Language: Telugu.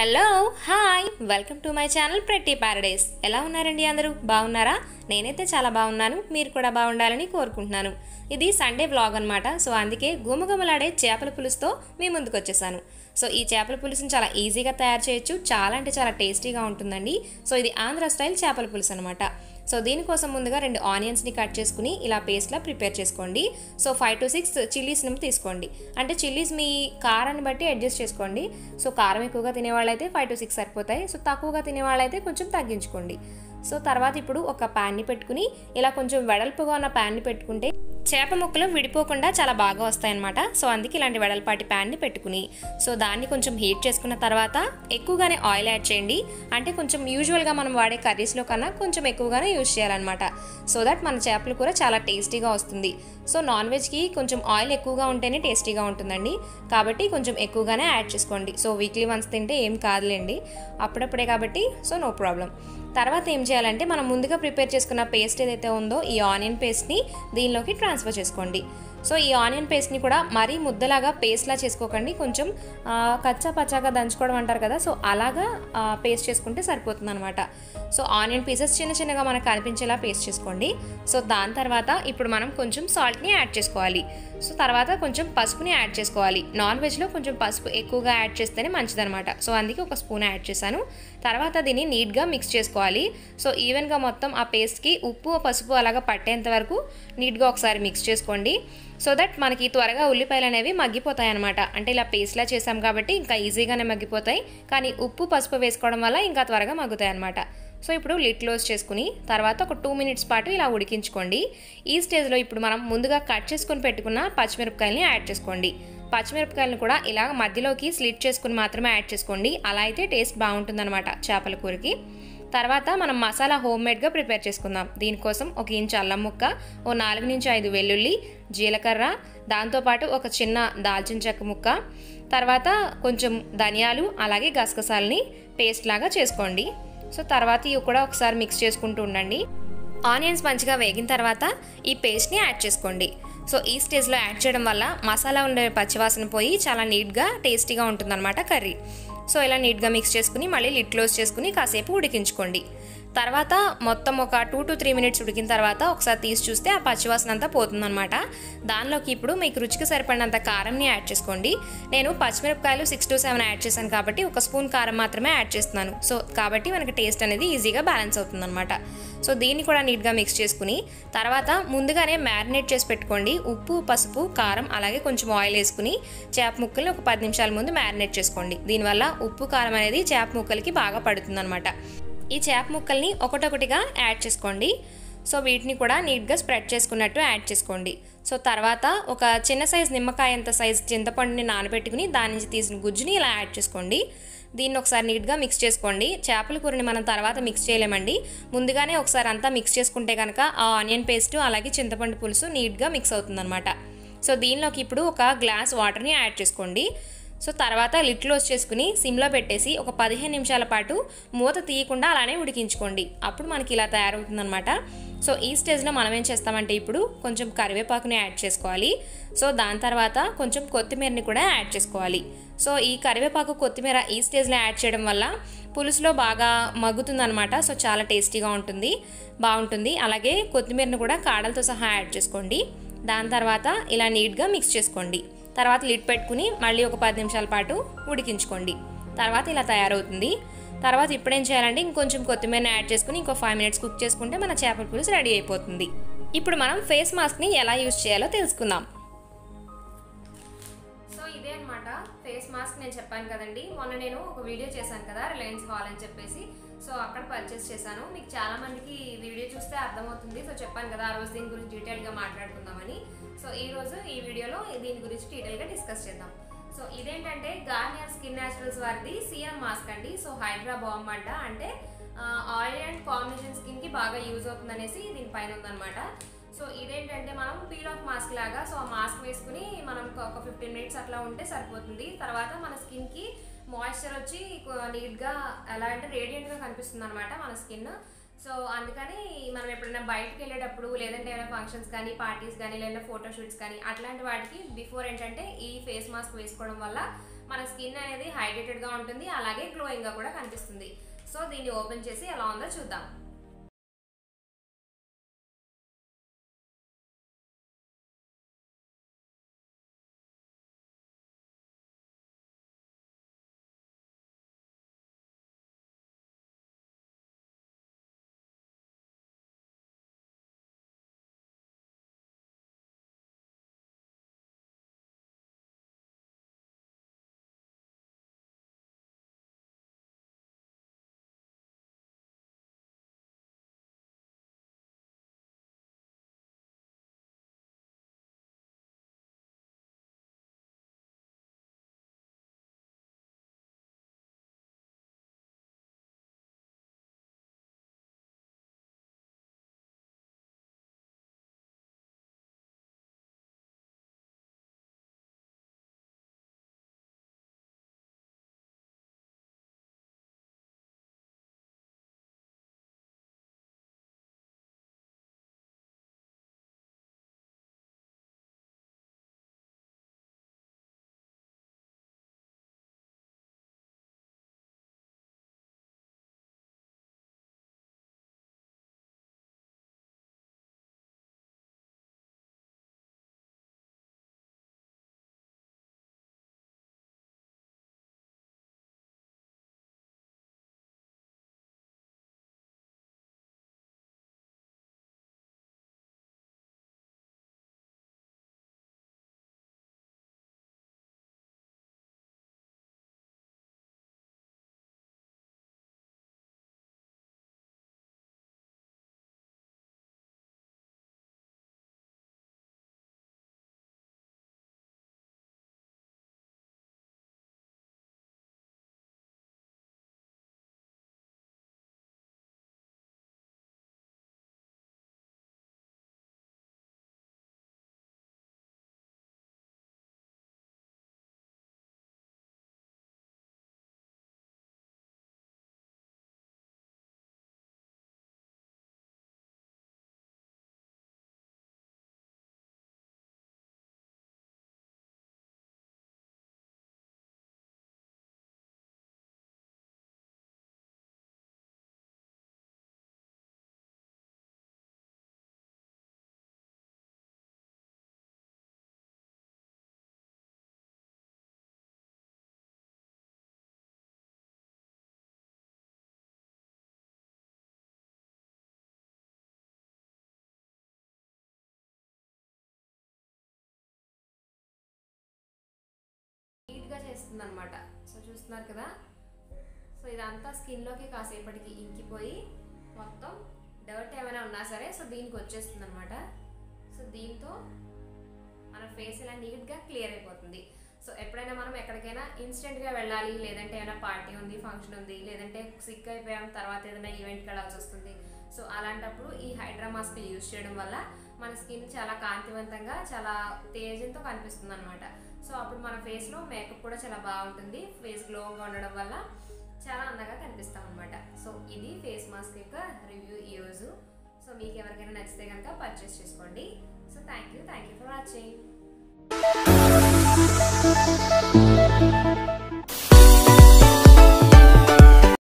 hello hi welcome to my channel pretty paradise ఎలా ఉన్నారండి అందరూ బాగున్నారా నేనైతే చాలా బాగున్నాను మీరు కూడా బాగుండాలని కోరుకుంటున్నాను ఇది సండే వ్లాగ్ అనమాట సో అందుకే గుమగుమలాడే చేపల పులుసుతో మీ ముందుకు వచ్చేసాను సో ఈ చేపల పులుసుని చాలా ఈజీగా తయారు చేయొచ్చు చాలా అంటే చాలా టేస్టీగా ఉంటుందండి సో ఇది ఆంధ్ర స్టైల్ చేపల పులుసు అనమాట సో దీనికోసం ముందుగా రెండు ఆనియన్స్ని కట్ చేసుకుని ఇలా పేస్ట్లా ప్రిపేర్ చేసుకోండి సో ఫైవ్ టు సిక్స్ చిల్లీస్ని తీసుకోండి అంటే చిల్లీస్ మీ కారాన్ని బట్టి అడ్జస్ట్ చేసుకోండి సో కారం ఎక్కువగా తినేవాళ్ళైతే ఫైవ్ టు సిక్స్ సరిపోతాయి సో తక్కువగా తినేవాళ్ళైతే కొంచెం తగ్గించుకోండి సో తర్వాత ఇప్పుడు ఒక ప్యాన్ని పెట్టుకుని ఇలా కొంచెం వెడల్పుగా ఉన్న ప్యాన్ని పెట్టుకుంటే చేప ముక్కలు విడిపోకుండా చాలా బాగా వస్తాయన్నమాట సో అందుకే ఇలాంటి వెడల్పాటి ప్యాన్ని పెట్టుకుని సో దాన్ని కొంచెం హీట్ చేసుకున్న తర్వాత ఎక్కువగానే ఆయిల్ యాడ్ చేయండి అంటే కొంచెం యూజువల్గా మనం వాడే కర్రీస్లో కన్నా కొంచెం ఎక్కువగానే యూజ్ చేయాలన్నమాట సో దట్ మన చేపల కూర చాలా టేస్టీగా వస్తుంది సో నాన్ వెజ్కి కొంచెం ఆయిల్ ఎక్కువగా ఉంటేనే టేస్టీగా ఉంటుందండి కాబట్టి కొంచెం ఎక్కువగానే యాడ్ చేసుకోండి సో వీక్లీ వన్స్ తింటే ఏం కాదులేండి అప్పుడప్పుడే కాబట్టి సో నో ప్రాబ్లం తర్వాత ఏం చేయాలంటే మనం ముందుగా ప్రిపేర్ చేసుకున్న పేస్ట్ ఏదైతే ఉందో ఈ ఆనియన్ పేస్ట్ని దీనిలోకి ట్రాన్స్ఫర్ చేసుకోండి సో ఈ ఆనియన్ పేస్ట్ని కూడా మరీ ముద్దలాగా పేస్ట్లా చేసుకోకండి కొంచెం ఆ, కచ్చా పచ్చాగా దంచుకోవడం అంటారు కదా సో అలాగా ఆ, పేస్ట్ చేసుకుంటే సరిపోతుంది అనమాట సో ఆనియన్ పీసెస్ చిన్న చిన్నగా మనకు కనిపించేలా పేస్ట్ చేసుకోండి సో దాని తర్వాత ఇప్పుడు మనం కొంచెం సాల్ట్ని యాడ్ చేసుకోవాలి సో తర్వాత కొంచెం పసుపుని యాడ్ చేసుకోవాలి నాన్ వెజ్లో కొంచెం పసుపు ఎక్కువగా యాడ్ చేస్తేనే మంచిదనమాట సో అందుకే ఒక స్పూన్ యాడ్ చేశాను తర్వాత దీన్ని నీట్గా మిక్స్ చేసుకోవాలి సో ఈవెన్గా మొత్తం ఆ పేస్ట్కి ఉప్పు పసుపు అలాగా పట్టేంత వరకు నీట్గా ఒకసారి మిక్స్ చేసుకోండి సో దట్ మనకి త్వరగా ఉల్లిపాయలు అనేవి మగ్గిపోతాయి అనమాట అంటే ఇలా పేస్ట్లా చేసాం కాబట్టి ఇంకా ఈజీగానే మగ్గిపోతాయి కానీ ఉప్పు పసుపు వేసుకోవడం వల్ల ఇంకా త్వరగా మగ్గుతాయి అనమాట సో ఇప్పుడు లిడ్ క్లోజ్ చేసుకుని తర్వాత ఒక టూ మినిట్స్ పాటు ఇలా ఉడికించుకోండి ఈ స్టేజ్లో ఇప్పుడు మనం ముందుగా కట్ చేసుకుని పెట్టుకున్న పచ్చిమిరపకాయలని యాడ్ చేసుకోండి పచ్చిమిరపకాయలను కూడా ఇలా మధ్యలోకి స్లిట్ చేసుకుని మాత్రమే యాడ్ చేసుకోండి అలా అయితే టేస్ట్ బాగుంటుందన్నమాట చేపల కూరకి తర్వాత మనం మసాలా హోమ్ మేడ్గా ప్రిపేర్ చేసుకుందాం దీనికోసం ఒక ఇంచు అల్లం ముక్క ఓ నాలుగు నుంచి ఐదు వెల్లుల్లి జీలకర్ర దాంతోపాటు ఒక చిన్న దాల్చిన చెక్క ముక్క తర్వాత కొంచెం ధనియాలు అలాగే గసగసాలని పేస్ట్ లాగా చేసుకోండి సో తర్వాత ఇవి కూడా ఒకసారి మిక్స్ చేసుకుంటూ ఉండండి ఆనియన్స్ మంచిగా వేగిన తర్వాత ఈ పేస్ట్ని యాడ్ చేసుకోండి సో ఈ స్టేజ్లో యాడ్ చేయడం వల్ల మసాలా ఉండే పచ్చివాసన పోయి చాలా నీట్గా టేస్టీగా ఉంటుందన్నమాట కర్రీ సో ఇలా నీట్గా మిక్స్ చేసుకుని మళ్ళీ లిడ్ క్లోజ్ చేసుకుని కాసేపు ఉడికించుకోండి తర్వాత మొత్తం ఒక టూ టు త్రీ మినిట్స్ ఉడికిన తర్వాత ఒకసారి తీసి చూస్తే ఆ పచ్చివాసన అంతా పోతుందన్నమాట దానిలోకి ఇప్పుడు మీకు రుచికి సరిపడినంత కారంని యాడ్ చేసుకోండి నేను పచ్చిమిరపకాయలు సిక్స్ టు సెవెన్ యాడ్ చేశాను కాబట్టి ఒక స్పూన్ కారం మాత్రమే యాడ్ చేస్తున్నాను సో కాబట్టి మనకి టేస్ట్ అనేది ఈజీగా బ్యాలెన్స్ అవుతుందన్నమాట సో దీన్ని కూడా నీట్గా మిక్స్ చేసుకుని తర్వాత ముందుగానే మ్యారినేట్ చేసి పెట్టుకోండి ఉప్పు పసుపు కారం అలాగే కొంచెం ఆయిల్ వేసుకుని చేప ముక్కల్ని ఒక పది నిమిషాల ముందు మ్యారినేట్ చేసుకోండి దీనివల్ల ఉప్పు కారం అనేది చేప ముక్కలకి బాగా పడుతుందన్నమాట ఈ చేప ముక్కల్ని ఒకటొకటిగా యాడ్ చేసుకోండి సో వీటిని కూడా నీట్గా స్ప్రెడ్ చేసుకున్నట్టు యాడ్ చేసుకోండి సో తర్వాత ఒక చిన్న సైజ్ నిమ్మకాయ అంత సైజ్ చింతపండుని నానబెట్టుకుని దాని నుంచి తీసిన గుజ్జుని ఇలా యాడ్ చేసుకోండి దీన్ని ఒకసారి నీట్గా మిక్స్ చేసుకోండి చేపల కూరని మనం తర్వాత మిక్స్ చేయలేమండి ముందుగానే ఒకసారి అంతా మిక్స్ చేసుకుంటే కనుక ఆ ఆనియన్ పేస్ట్ అలాగే చింతపండు పులుసు నీట్గా మిక్స్ అవుతుందన్నమాట సో దీనిలోకి ఇప్పుడు ఒక గ్లాస్ వాటర్ని యాడ్ చేసుకోండి సో తర్వాత లిడ్ క్లోజ్ చేసుకుని సిమ్లో పెట్టేసి ఒక పదిహేను నిమిషాల పాటు మూత తీయకుండా అలానే ఉడికించుకోండి అప్పుడు మనకి ఇలా తయారవుతుందన్నమాట సో ఈ స్టేజ్లో మనం ఏం చేస్తామంటే ఇప్పుడు కొంచెం కరివేపాకుని యాడ్ చేసుకోవాలి సో దాని తర్వాత కొంచెం కొత్తిమీరని కూడా యాడ్ చేసుకోవాలి సో ఈ కరివేపాకు కొత్తిమీర ఈ స్టేజ్లో యాడ్ చేయడం వల్ల పులుసులో బాగా మగ్గుతుందన్నమాట సో చాలా టేస్టీగా ఉంటుంది బాగుంటుంది అలాగే కొత్తిమీరని కూడా కాడలతో సహా యాడ్ చేసుకోండి దాని తర్వాత ఇలా నీట్గా మిక్స్ చేసుకోండి తర్వాత లిడ్ పెట్టుకుని మళ్ళీ ఒక పది నిమిషాల పాటు ఉడికించుకోండి తర్వాత ఇలా తయారవుతుంది తర్వాత ఇప్పుడేం చేయాలంటే ఇంకొంచెం కొత్తిమీరని యాడ్ చేసుకుని ఇంకో ఫైవ్ మినిట్స్ కుక్ చేసుకుంటే మన చేపల పులుసు రెడీ అయిపోతుంది ఇప్పుడు మనం ఫేస్ మాస్క్ని ఎలా యూజ్ చేయాలో తెలుసుకుందాం సో ఇదే అనమాట ఫేస్ మాస్క్ నేను చెప్పాను కదండి మొన్న నేను ఒక వీడియో చేశాను కదా రిలయన్స్ హాల్ అని చెప్పేసి సో అక్కడ పర్చేస్ చేశాను మీకు చాలా మందికి ఈ వీడియో చూస్తే అర్థమవుతుంది సో చెప్పాను కదా ఆ రోజు దీని గురించి డీటెయిల్గా మాట్లాడుకుందామని సో ఈ రోజు ఈ వీడియోలో దీని గురించి డీటెయిల్గా డిస్కస్ చేద్దాం సో ఇదేంటంటే గార్నియర్ స్కిన్ న్యాచురల్స్ వారిది సీఎం మాస్క్ అండి సో హైడ్రా బాంబ్ అంట అంటే ఆయిల్ అండ్ కాంబినేషన్ స్కిన్ కి బాగా యూజ్ అవుతుంది అనేసి దీనిపైన ఉందన్నమాట సో ఇదేంటంటే మనం పీల్ ఆఫ్ మాస్క్ లాగా సో ఆ మాస్క్ వేసుకుని మనం ఒక ఫిఫ్టీన్ మినిట్స్ అట్లా ఉంటే సరిపోతుంది తర్వాత మన స్కిన్ కి మాయిశ్చర్ వచ్చి నీట్గా ఎలా అంటే రేడియంట్గా కనిపిస్తుంది అనమాట మన స్కిన్ సో అందుకని మనం ఎప్పుడైనా బయటకు వెళ్ళేటప్పుడు లేదంటే ఏమైనా ఫంక్షన్స్ కానీ పార్టీస్ కానీ లేదా ఫోటోషూట్స్ కానీ అట్లాంటి వాటికి బిఫోర్ ఏంటంటే ఈ ఫేస్ మాస్క్ వేసుకోవడం వల్ల మన స్కిన్ అనేది హైడ్రేటెడ్గా ఉంటుంది అలాగే గ్లోయింగ్గా కూడా కనిపిస్తుంది సో దీన్ని ఓపెన్ చేసి ఎలా ఉందో చూద్దాం నీట్గా చేస్తుంది అనమాట సో చూస్తున్నారు కదా సో ఇదంతా స్కిన్లోకి కాసేపటికి ఇంకిపోయి మొత్తం డర్ట్ ఏమైనా ఉన్నా సరే సో దీనికి వచ్చేస్తుంది అనమాట సో దీంతో మన ఫేస్ ఇలా నీట్గా క్లియర్ అయిపోతుంది సో ఎప్పుడైనా మనం ఎక్కడికైనా ఇన్స్టెంట్గా వెళ్ళాలి లేదంటే ఏమైనా పార్టీ ఉంది ఫంక్షన్ ఉంది లేదంటే సిక్ అయిపోయాం తర్వాత ఏదైనా ఈవెంట్కి వెళ్ళాల్సి వస్తుంది సో అలాంటప్పుడు ఈ హైడ్రా మాస్క్ యూజ్ చేయడం వల్ల మన స్కిన్ చాలా కాంతివంతంగా చాలా తేజంతో కనిపిస్తుంది అనమాట సో అప్పుడు మన ఫేస్లో మేకప్ కూడా చాలా బాగుంటుంది ఫేస్ గ్లోగా ఉండడం వల్ల చాలా అందంగా కనిపిస్తాం అనమాట సో ఇది ఫేస్ మాస్క్ యొక్క రివ్యూ ఈరోజు సో మీకు ఎవరికైనా నచ్చితే కనుక పర్చేస్ చేసుకోండి so thank you thank you for watching